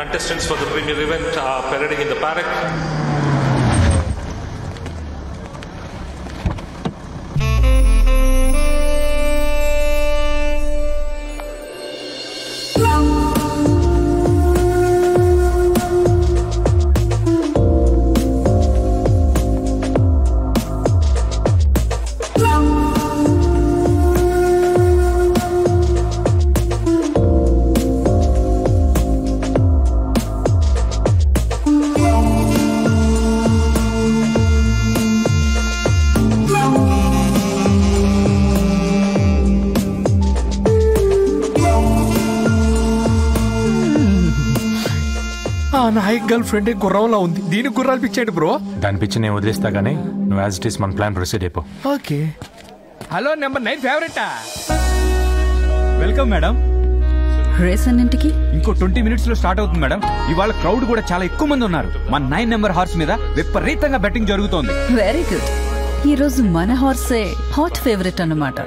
contestants for the premier event are parading in the paddock. ఆ Naik girl friend గుర్రంలా ఉంది దీనికి గుర్రాలు పిచ్చాడు బ్రో దాని పిచ్చి నేను వదిలేస్తా కానీ నువ్వు యాజ్ ఇట్ ఈస్ మన ప్లాన్ ప్రొసీడ్ అయిపో ఓకే హలో నెంబర్ నైన్ ఫేవరెటా వెల్కమ్ మేడం రేస్ అన్నింటికి ఇంకో ట్వంటీ మినిట్స్ లో స్టార్ట్ అవుతుంది మేడం ఇవాళ క్రౌడ్ కూడా చాలా ఎక్కువ మంది ఉన్నారు మన నైన్ నెంబర్ హార్స్ మీద విపరీతంగా బెట్టింగ్ జరుగుతోంది వెరీ గుడ్ ఈ రోజు మన హార్సే హాట్ ఫేవరెట్ అన్నమాట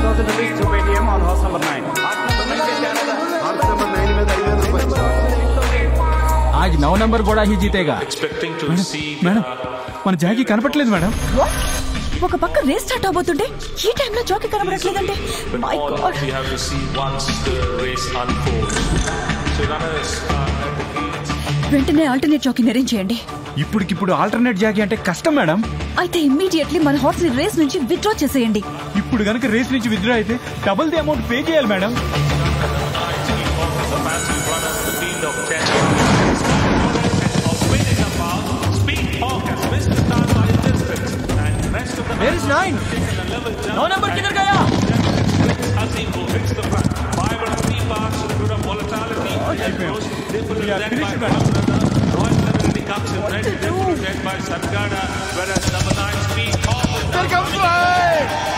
आज नौ नंबर కూడా ही जीतेगा Expecting to see మేడం మన జాకీ కనపట్లేదు మేడం ఒక పక్క రేస్ స్టార్ట్ అవబోతుంటే ఈ టైంలో జాకీ కనబడట్లేదంటే but my all god we have to see once the race unfolds. So runners are at the gate. వెంటనే ఆల్టర్నేట్ జాకీని అరేంజ్ చేయండి ఇప్పటికిప్పుడు ఆల్టర్నేట్ జాకీ అంటే కష్టం మేడం అయితే ఇమ్మీడియట్లీ మన హార్స్ ని రేస్ నుంచి విత్డ్రా చేసేయండి ఇప్పుడు గనుక రేస్ నుంచి విత్డ్రా అయితే డబుల్ ది అమౌంట్ పే చేయాలి madam The massive runners, the field of 10. Of winning the power, Speed Hawk has missed the start by a distance. And the rest of the Where is nine? नौ number किधर गया Hasim who hits the front. Five and three bars to the good of volatility. And goes different We are then by finished, madam. another. Royal Serenity comes in red, different then by Sargada, whereas number nine Speed Hawk is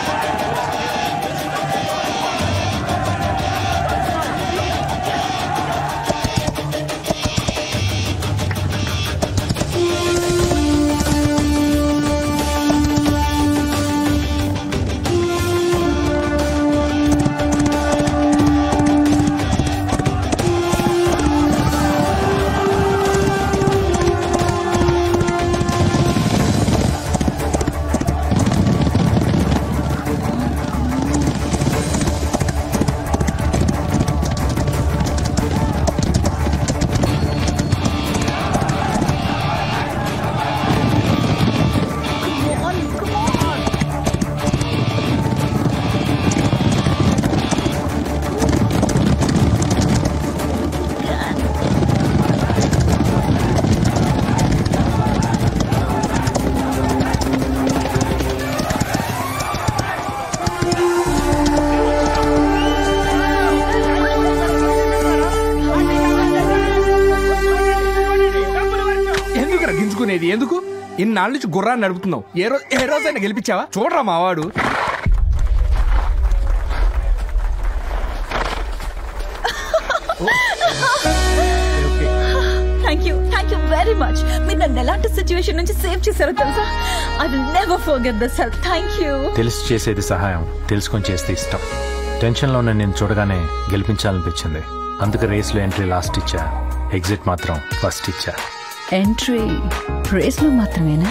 ఎందుకు గింజుకునేది ఎందుకు ఇన్నాళ్ళ నుంచి గుర్రాన్ని నడుపుతున్నావు ఏ రోజు ఏ రోజైనా గెలిపించావా చూడరా మావాడు thank you thank you very much మీరు నన్ను ఎలాంటి సిచ్యువేషన్ నుంచి సేవ్ చేశారో తెలుసా I will never forget this help thank you తెలిసి చేసేది సహాయం తెలుసుకొని చేస్తే ఇష్టం టెన్షన్లో ఉన్న నేను చూడగానే గెలిపించాలనిపించింది అందుకే రేస్లో ఎంట్రీ లాస్ట్ ఇచ్చా ఎగ్జిట్ మాత్రం ఫస్ట్ ఇచ్చా ఎంట్రీ రేస్ లో మాత్రమేనా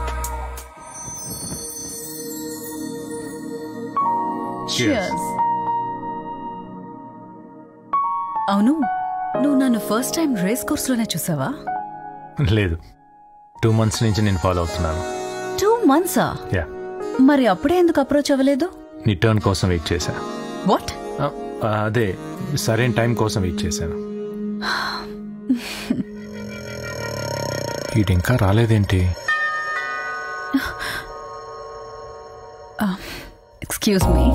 Cheers. అవును నువ్వు నన్ను ఫస్ట్ టైం రేస్ కోర్స్ లోనే చూసావా లేదు టూ మంత్స్ నుంచి నేను ఫాలో అవుతున్నాను టూ మంత్సా యా మరి అప్పుడే ఎందుకు అప్రోచ్ అవ్వలేదు నీ టర్న్ కోసం వెయిట్ చేశా వాట్ ఆ, అదే సరైన టైం కోసం వెయిట్ చేశాను వీడు ఇంకా రాలేదేంటి excuse me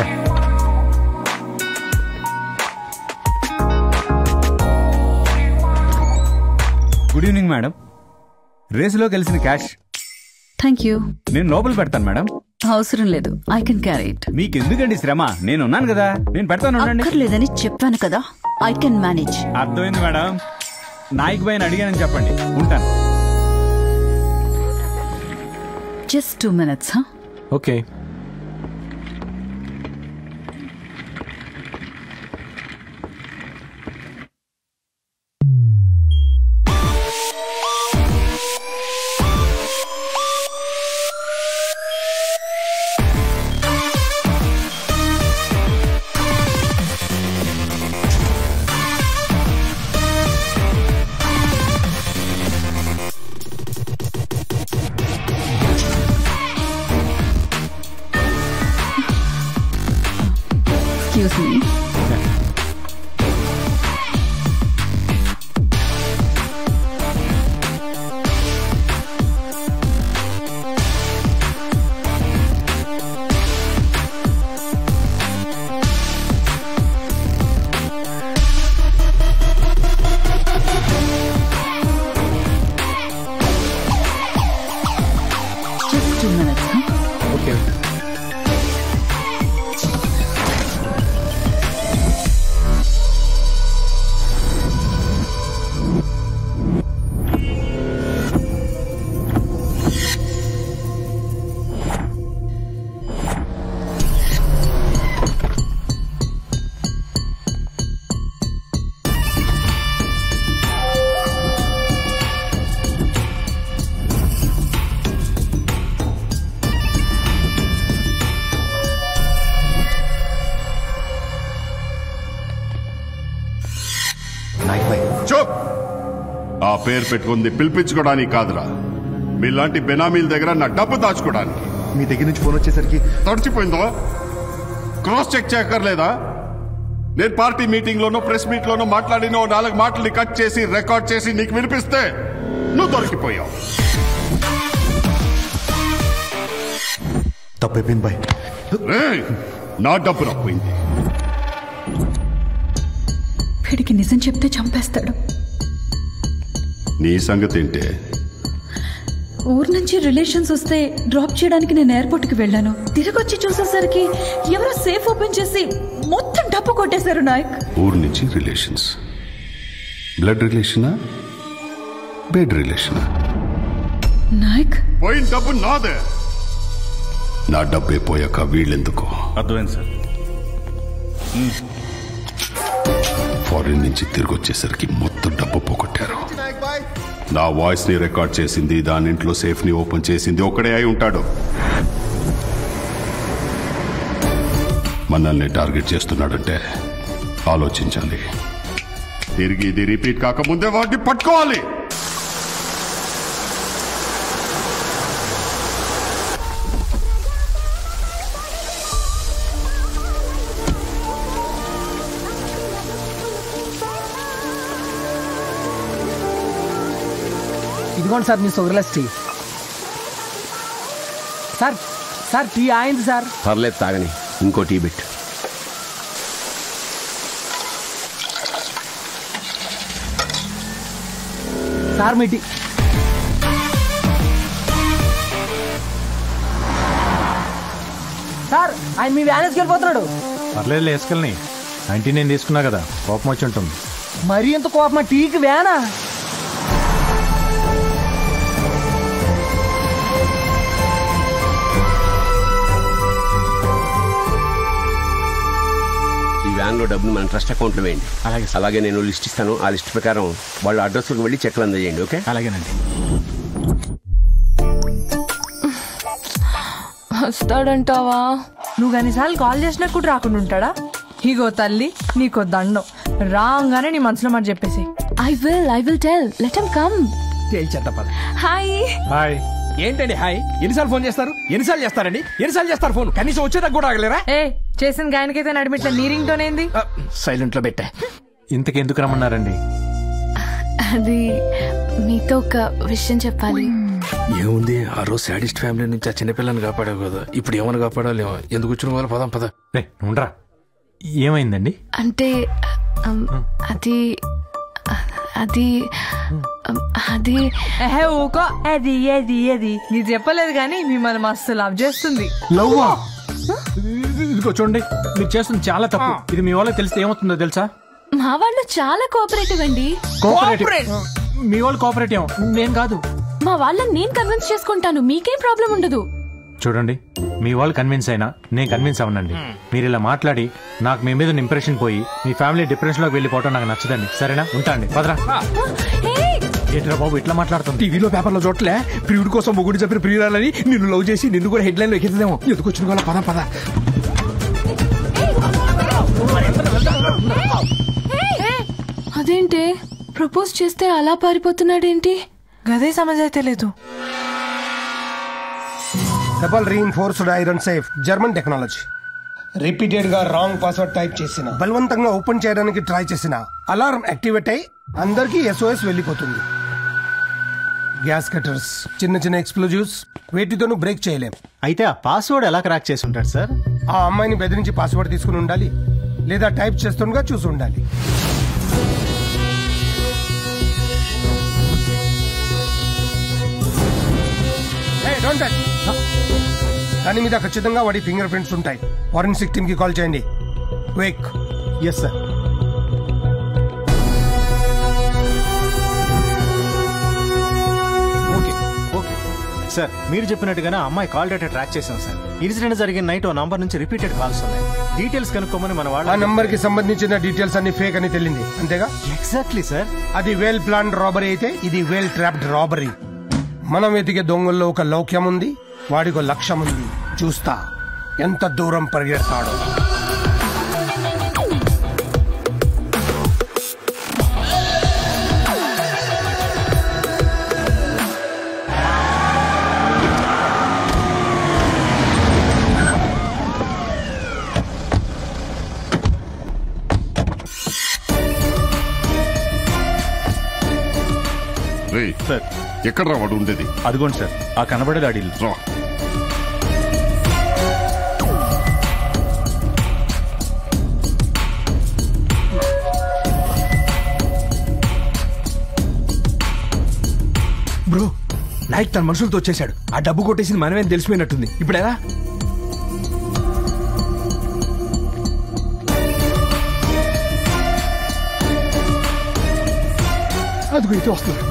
good evening madam రేసులో గెలిచిన క్యాష్ థ్యాంక్ యూ నేను లోపల పెడతాను మేడం అవసరం లేదు ఐ కెన్ క్యారీ ఇట్ మీకు ఎందుకండి శ్రమ నేను ఉన్నాను కదా నేను పెడతాను ఉండండి అక్కర్లేదని చెప్పాను కదా ఐ కెన్ మేనేజ్ అర్థమైంది మేడం నాయక్ బాయ్ అడిగానని చెప్పండి ఉంటాను జస్ట్ టూ మినిట్స్ హా ఓకే నాయక్ భాయ్ చూప్ ఆ పేరు పెట్టుకుంది పిలిపించుకోవడానికి కాదురా మీలాంటి బెనామీల దగ్గర నా డబ్బు దాచుకోవడానికి మీ దగ్గర నుంచి ఫోన్ వచ్చేసరికి తడిచిపోయిందో క్రాస్ చెక్ చేయక్కర్లేదా నేను పార్టీ మీటింగ్ లోనో ప్రెస్ మీట్ లోనో మాట్లాడిన ఓ నాలుగు మాటల్ని కట్ చేసి రికార్డ్ చేసి నీకు వినిపిస్తే నువ్వు దొరికిపోయావు తప్పైపోయింది బాయ్ రేయ్, నా డబ్బు రప్పింది వీడికి నిజం చెప్తే చంపేస్తాడు నీ సంగతి ఏంటే ఊరు నుంచి రిలేషన్స్ వస్తే డ్రాప్ చేయడానికి నేను ఎయిర్పోర్ట్ కి వెళ్ళాను తిరిగి వచ్చి చూసేసరికి ఎవరో సేఫ్ ఓపెన్ చేసి మొత్తం డబ్బు కొట్టేశారు నాయక్ ఊరు నుంచి రిలేషన్స్ బ్లడ్ రిలేషనా బెడ్ రిలేషనా నాయక్ పోయిన డబ్బు నాదే నా డబ్బే పోయాక వీళ్ళెందుకు అర్థమైంది సార్ ఫారిన్ నుంచి తిరిగి వచ్చేసరికి మొత్తం డబ్బు పోగొట్టారు నా వాయిస్ ని రికార్డ్ చేసింది దాని ఇంట్లో సేఫ్ ని ఓపెన్ చేసింది ఒకడే అయి ఉంటాడు మనల్ని టార్గెట్ చేస్తున్నాడంటే ఆలోచించాలి తిరిగి ఇది రిపీట్ కాకముందే వాటిని పట్టుకోవాలి ఇదిగోండి సార్ మీ sugarless tea sir sir tea అయింది సార్ పర్లేదు తాగని ఇంకో టీ బిట్ సార్ మీ టీ సార్ ఆయన మీ వ్యాన్ వెళ్ళిపోతున్నాడు పర్లేదు వేసుకెళ్ళని నైన్టీ నేను తీసుకున్నా కదా కోపం వచ్చి ఉంటుంది మరీ ఎంత కోపమా టీకి వ్యానా ఈ వ్యాన్ లో డబ్బులు మన ట్రస్ట్ అకౌంట్ లో వేయండి అలాగే అలాగే నేను లిస్ట్ ఇస్తాను ఆ లిస్ట్ ప్రకారం వాళ్ళ అడ్రస్ వెళ్ళి చెక్లు అందజేయండి ఓకే అలాగేనండి వస్తాడంటావా నువ్వు అన్నిసార్లు కాల్ చేసినా కూడా రాకుండా ఉంటాడా ఇగో తల్లి నీకో దండం రాగానే నీ మనసులో మాట చెప్పేసి I will I will tell let him come తేల్చేద్దాం పద హాయ్ హాయ్ ఏంటండి హాయ్ ఎన్నిసార్లు ఫోన్ చేస్తారు ఎన్నిసార్లు చేస్తారండి ఎన్నిసార్లు చేస్తారు ఫోన్ కనీసం వచ్చేదాకా కూడా ఆగలేరా ఏ చేసిన గాయనకైతే నడిమిట్ల నీ రింగ్ టోన్ ఏంది సైలెంట్ లో పెట్టా ఇంతకు ఎందుకు రమ్మన్నారండి అది మీతో ఒక విషయం చెప్పాలి ఏముంది ఆ రోజు సాడిస్ట్ ఫ్యామిలీ నుంచి ఆ చిన్నపిల్లని కాపాడావు కదా ఇప్పుడు ఏమైనా కాపాడాలేమో ఎందుకు వచ్చిన వాళ్ళు పదం పద రే ఉండరా ఏమైందండి అంటే um, అది అది um, అది ఏహే ఊకో అది ఏది ఏది నీకు చెప్పలేదు కానీ మిమ్మల్ని మస్తు లవ్ చేస్తుంది లవ్వా ఇదిగో చూడండి మీరు చేస్తుంది చాలా తప్పు ఇది మీ వాళ్ళకి తెలిస్తే ఏమవుతుందో తెలుసా మా వాళ్ళు చాలా కోఆపరేటివ్ అండి కోఆపరేటివ్ మీ వాళ్ళు కోఆపరేటివ్ నేను కాదు మా వాళ్ళని నేను కన్విన్స్ చేసుకుంటాను మీకేం ప్రాబ్లం ఉండదు చూడండి మీ వాళ్ళు కన్విన్స్ అయినా నేను కన్విన్స్ అవ్వనండి మీరు ఇలా మాట్లాడి నాకు మీ మీద ఇంప్రెషన్ పోయి మీ ఫ్యామిలీ డిప్రెషన్ లోకి వెళ్ళిపోవటం నాకు నచ్చదండి సరేనా ఉంటా అండి పదరా ఏంట్రా బాబు ఇట్లా మాట్లాడుతుంది టీవీలో పేపర్లో చూడలే ప్రియుడి కోసం మొగుడు చెప్పిన ప్రియురాలని నిన్ను లవ్ చేసి నిన్ను కూడా హెడ్ లైన్ లో ఎక్కిద్దాము ఎందుకు వచ్చిన వాళ్ళ పదం పద అదేంటి ప్రపోజ్ చేస్తే అలా పారిపోతున్నాడేంటి గదే సమజ్ అయితే లేదు double reinforced iron safe German technology repeated గా రాంగ్ పాస్వర్డ్ టైప్ చేసిన బలవంతంగా ఓపెన్ చేయడానికి ట్రై చేసిన అలారం యాక్టివేట్ అయి అందరికీ ఎస్ఓఎస్ వెళ్ళిపోతుంది గ్యాస్ కటర్స్ చిన్న చిన్న ఎక్స్ప్లోజివ్స్ వేటితోనూ బ్రేక్ చేయలేం అయితే ఆ పాస్వర్డ్ ఎలా క్రాక్ చేసి ఉంటాడు సార్ ఆ అమ్మాయిని బెదిరించి పాస్వర్డ్ తీసుకుని ఉండాలి లేదా టైప్ చేస్తుండగా చూసి ఉండాలి Hey, don't touch. దాని మీద ఖచ్చితంగా వాడి ఫింగర్ ప్రింట్స్ ఉంటాయి ఫారెన్సిక్ టీమ్ కి కాల్ చేయండి quick yes sir okay okay sir మీరు చెప్పినట్టుగానే ఆ అమ్మాయి కాల్ డేటా ట్రాక్ చేసాం సార్ ఇన్సిడెంట్ జరిగిన నైట్ ఓ నంబర్ నుంచి రిపీటెడ్ కాల్స్ ఉన్నాయి డీటెయిల్స్ కనుక్కోమని మన ఆ వాళ్ళ నంబర్ కి సంబంధించిన డీటెయిల్స్ అన్ని ఫేక్ అని తెలియంది అంతేగా ఎగ్జాక్ట్లీ సార్ అది వెల్ ప్లాన్ రాబరీ అయితే ఇది వెల్ ట్రాప్డ్ రాబరీ మనం వెతికే దొంగల్లో ఒక లౌక్యం ఉంది వాడికి లక్ష్యం ఉంది చూస్తా ఎంత దూరం పరిగెడతాడో రే సార్ ఎక్కడ రా వాడు ఉండేది అదిగోండి సార్ ఆ కనబడేది అడిల్ రా బ్రో నాయక్ తన మనుషులతో వచ్చేసాడు ఆ డబ్బు కొట్టేసింది మనమేం తెలిసిపోయినట్టుంది ఇప్పుడు ఎలా అదిగో ఇటు వస్తుంది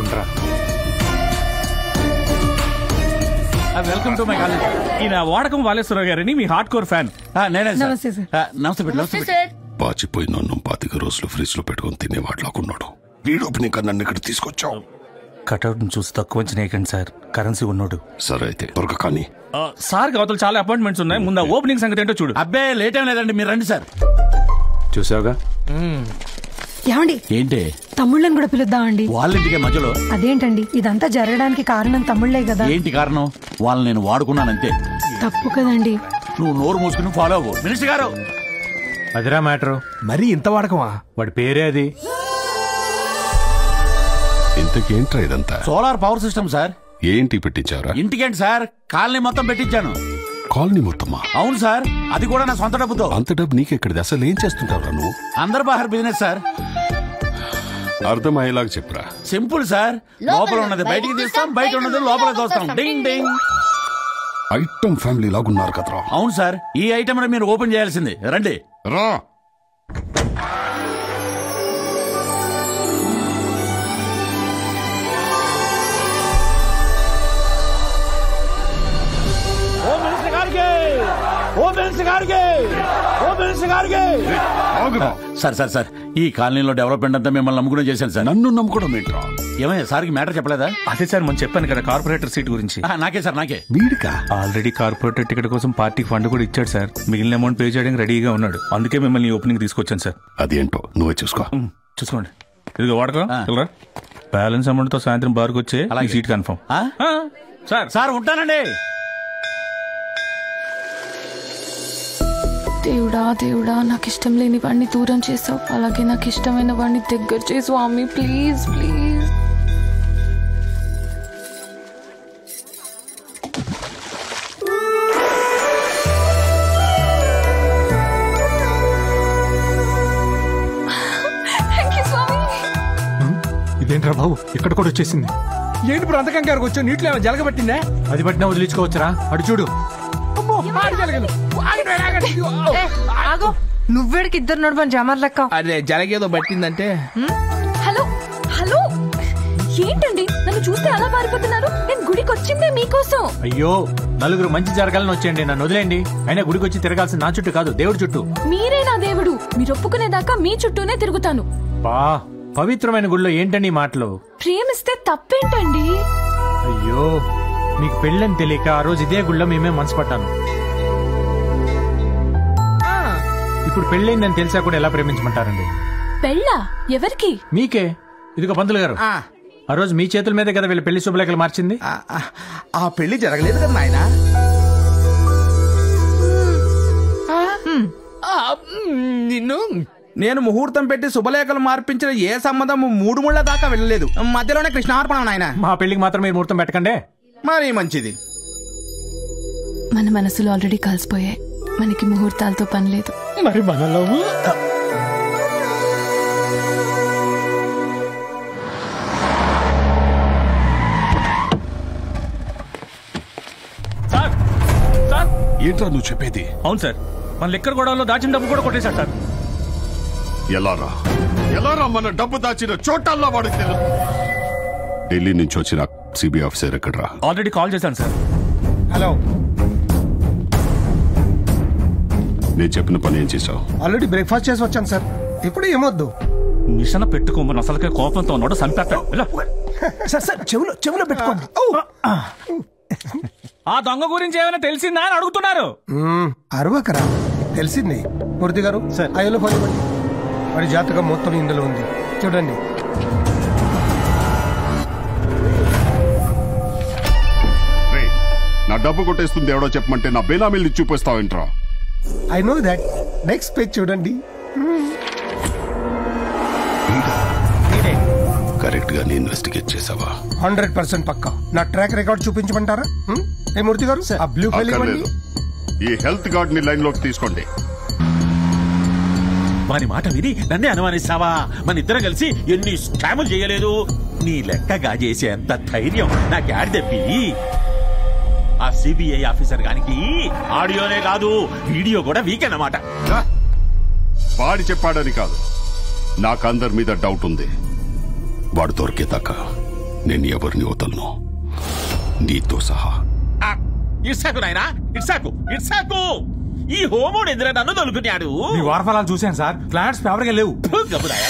వెల్కమ్ టు మై కాలేజ్ ఈయన వాడకం వాలేశ్వరరావు గారని మీ హార్డ్ కోర్ ఫ్యాన్ నేనే సార్. నమస్తే సార్. ఆ, నమస్తే బిడ్డ నమస్తే బిడ్డ. పాచిపోయిన అన్నం పాతిక రోజులు ఫ్రిడ్జ్ లో పెట్టుకొని తినేవాట్లాకున్నాడు వీడు ఓపెనింగ్ నన్ను ఇక్కడ తీసుకొచ్చావు కటౌట్ చూసి తక్కువ చేయకండి సార్ కరెన్సీ ఉన్నాడు సరే అయితే దొరక కానీ సార్ అవతల చాలా అపాయింట్మెంట్స్ ఉన్నాయి ముందు ఓపెనింగ్ సంగతి ఏంటో చూడు అబ్బే లేట్ ఏం లేదండి మీరు రండి సార్ చూసావుగా ఏమండి ఏంటి తమ్ముళ్ళని కూడా పిలుద్దామండి వాళ్ళ ఇంటికే మధ్యలో అదేంటండి ఇదంతా జరగడానికి కారణం తమ్ముళ్లే కదా ఏంటి కారణం వాళ్ళని నేను వాడుకున్నానంతే తప్పు కదండి నువ్వు నోరు మూసుకుని ఫాలో అవ్వు మినిస్టర్ గారు అదిరా మ్యాటరు మరీ ఇంత వాడకమా వాడి పేరే అది ఇంతకేంట్రా ఇదంతా సోలార్ పవర్ సిస్టమ్ సార్ ఏంటి పెట్టించారా ఇంటికేంటి సార్ కాలనీ మొత్తం పెట్టించాను కాలనీ మొత్తమా అవును సార్ అది కూడా నా సొంత డబ్బుతో అంత డబ్బు నీకెక్కడిది అసలు ఏం చేస్తుంటావురా నువ్వు అందరు బాహర్ బిజినెస్ సార్ అర్థమయ్యేలాగా చెప్పురా సింపుల్ సార్ లోపల ఉన్నది బయటికి తీస్తాం బయట ఉన్నది లోపల తోస్తాం డింగ్ డింగ్ ఐటమ్ ఫ్యామిలీ లాగున్నారు కదరా అవును సార్ ఈ ఐటమ్ మీరు ఓపెన్ చేయాల్సింది రండి రా ఓ మినిస్టర్ గారికి ఓ మినిస్టర్ గారికి ఓ మినిస్టర్ గారికి సార్ సార్ సార్ ఈ కాలనీలో డెవలప్మెంట్ అంతా మిమ్మల్ని నమ్ముకునే చేశాను సార్ నన్ను నమ్ముకోవడం ఏంట్రా ఏమయ్యా సార్కి మ్యాటర్ చెప్పలేదా అదే సార్ మనం చెప్పాను కదా కార్పొరేటర్ సీట్ గురించి ఆ, నాకే సార్ నాకే వీడికా ఆల్రెడీ కార్పొరేటర్ టికెట్ కోసం పార్టీ ఫండ్ కూడా ఇచ్చాడు సార్ మిగిలిన అమౌంట్ పే చేయడానికి రెడీగా ఉన్నాడు అందుకే మిమ్మల్ని ఓపెనింగ్ తీసుకొచ్చాను సార్ అదేంటో నువ్వే చూసుకో చూసుకోండి ఇదిగో వాడకం వెళ్ళరా బ్యాలెన్స్ అమౌంట్ తో సాయంత్రం బార్కు వచ్చే ఈ సీట్ కన్ఫర్మ్ ఆ? సార్ సార్ ఉంటానండి దేవుడా దేవుడా నాకు ఇష్టం లేని వాడిని దూరం చేసావు అలాగే నాకు ఇష్టమైన వాడిని దగ్గర చేసు స్వామి ప్లీజ్ ప్లీజ్ థ్యాంక్ యూ స్వామి ఇదేంట్రా బాబు ఇక్కడ కూడా వచ్చేసింది ఏంటి ఇప్పుడు అంతకం గారికి వచ్చావు నీటిలో ఏమైనా జలగబట్టిందా అది పట్టినా వదిలించుకోవచ్చురా అటు చూడు అమ్మో ఆడి జలగదు ఆగండి, ఆగండి. ఇదిగో. ఆగో నువ్వేడికి ఇద్దరు నడవని జమర్ లెక్క అదే జలగేదో పట్టిందంటే హలో హలో ఏంటండి నన్ను చూస్తే అలా పారిపోతున్నారు నేను గుడికి వచ్చిందే మీకోసం అయ్యో నలుగురు మంచి జరగాలని వచ్చేయండి నన్ను వదిలేండి అయినా గుడికి వచ్చి తిరగాల్సిన నా చుట్టూ కాదు దేవుడి చుట్టూ మీరే నా దేవుడు మీరు ఒప్పుకునేదాకా మీ చుట్టూనే తిరుగుతాను బా పవిత్రమైన గుడిలో ఏంటండి ఈ మాటలు ప్రేమిస్తే తప్పేంటండి అయ్యో మీకు పెళ్ళని తెలియక ఆ రోజు ఇదే గుళ్ళో మేమే మనసు పడ్డాను ఇప్పుడు పెళ్ళైందని తెలిసా కూడా ఎలా ప్రేమించమంటారండి పెళ్ళా ఎవరికి మీకే ఇదిగో పంతులు గారు ఆ రోజు మీ చేతుల మీదే కదా వీళ్ళ పెళ్లి శుభలేఖలు మార్చింది ఆ పెళ్లి జరగలేదు కదా నాయన నిన్ను నేను ముహూర్తం పెట్టి శుభలేఖలు మార్పించిన ఏ సంబంధం మూడు ముళ్ళ దాకా వెళ్ళలేదు మధ్యలోనే కృష్ణార్పణ నాయన మా పెళ్లికి మాత్రం మీరు ముహూర్తం పెట్టకండి మరి మంచిది మన మనసులు ఆల్రెడీ కలిసిపోయాయి మనకి ముహూర్తాలతో పని లేదు మరి మనలో సార్ సార్ ఏంట్రా నువ్వు చెప్పేది అవును సార్ మన లెక్కర్ గొడవలో దాచిన డబ్బు కూడా కొట్టేశారు సార్ ఎలారా ఎలారా మన డబ్బు దాచిన చోటల్లా వాడికి తెలియదు ఢిల్లీ నుంచి వచ్చిన సిబిఐ ఆఫీసర్ ఎక్కడరా ఆల్రెడీ కాల్ చేశాను సార్ హలో నేను చెప్పిన పని ఏం చేశావు ఆల్రెడీ బ్రేక్ఫాస్ట్ చేసి వచ్చాను సార్ ఇప్పుడు ఏమొద్దు మిషన్ పెట్టుకోమని అసలుకే కోపంతో ఉన్నాడు చంపేస్తాడు వెళ్ళు. సార్ సార్ చెవులో చెవులో పెట్టుకోండి ఆ దొంగ గురించి ఏమైనా తెలిసిందా అని అడుగుతున్నారు మ్మ్, అరవకరా తెలిసింది మూర్తి గారు అయ్యలో ఫోన్ ఇవ్వండి వాడి జాతకం మొత్తం ఇందులో ఉంది చూడండి రేయ్, నా డబ్బు కొట్టేస్తుంది ఎవడో చెప్పమంటే నా బేనామీల్ని చూపిస్తావేంట్రా I know that next page చూడండి కరెక్ట్ గానే ఇన్వెస్టిగేట్ చేసావా హండ్రెడ్ పర్సెంట్ పక్కా నా ట్రాక్ రికార్డ్ చూపించమంటారా హ్మ్? ఏ మూర్తి గారు ఆ బ్లూ ఫైల్ ఇవ్వండి అక్కర్లేదు ఈ హెల్త్ గార్డ్ ని లైన్ లోకి తీసుకోండి వాని మాట విని నన్నే అనుమానిస్తావా మన ఇద్దరం కలిసి ఎన్ని స్కాములు చేయలేదు నీ లెక్కగా చేసే అంత ధైర్యం నాకు యాడ్ తెప్పి ఆ సిబిఐ ఆఫీసర్ గానికి ఆడియోనే కాదు వీడియో కూడా వీక్ అన్నమాట వాడి చెప్పాడని కాదు నాకు అందరి మీద డౌట్ ఉంది వాడు దొరికేదాకా నేను ఎవరిని వదలను నీతో సహా ఆ, ఇడ్సాకు నాయనా ఇడ్సాకు ఇడ్సాకు ఈ హోమోడు ఎదుర నన్ను తొలుకున్నాడు మీ వారఫలాలు చూశాను సార్ ఫ్లాట్స్ ఫేవర్గా లేవు గబురాయా